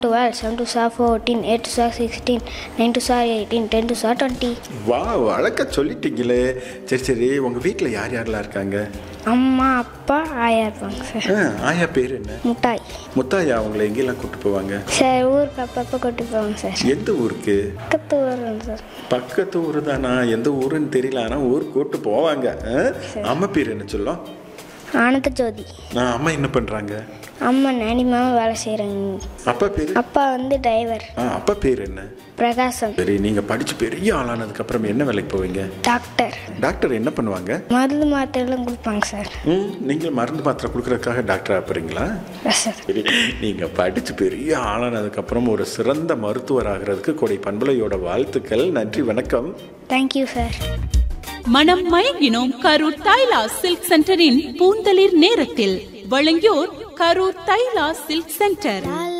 12, 7 to SA 14, 8 to SA 16, 9 to SA 18, 10 to SA 20. வா அழகா சொல்லிட்டீங்களே சரி சரி உங்கள் வீட்டில் யார் யாரெல்லாம் இருக்காங்க அம்மா அப்பா ஆயா இருப்பாங்க சார் ஆ, ஆயா பேர் என்ன முட்டாய் முத்தாயா அவங்கள எங்கெல்லாம் கூட்டு போவாங்க சார் ஊருக்கு அப்பப்போ கொண்டு போவாங்க சார் எந்த ஊருக்கு பக்கத்து ஊர் சார் பக்கத்து ஊர் தானா எந்த ஊருன்னு தெரியல ஆனால் ஊர் கூட்டு போவாங்க ஆ? அம்மா பேர் என்ன சொல்லும் ஆனந்த ஜோதி நான் அம்மா என்ன பண்ணுறாங்க அம்மா நானிமாவும் வேலை செய்கிறாங்க அப்பா பேர் அப்பா வந்து டிரைவர் ஆ அப்பா பேர் என்ன பிரகாசம் சரி நீங்கள் படித்து பெரிய ஆளானதுக்கு அப்புறம் என்ன வேலைக்கு போவீங்க டாக்டர் டாக்டர் என்ன பண்ணுவாங்க மருந்து மாத்திரைலாம் கொடுப்பாங்க சார் ம் நீங்கள் மருந்து மாத்திரை கொடுக்கறதுக்காக டாக்டர் ஆப்புறீங்களா எஸ் சார் சரி நீங்கள் படித்து பெரிய ஆளானதுக்கப்புறம் ஒரு சிறந்த மருத்துவர் ஆகிறதுக்கு கொடை பண்பலையோட வாழ்த்துக்கள் நன்றி வணக்கம் தேங்க்யூ சார் மனம் மயங்கினோம் கரூர் தைலா சில்க் சென்டரின் பூந்தளிர் நேரத்தில் வழங்கியோர் கரூர் தைலா சில்க் சென்டர்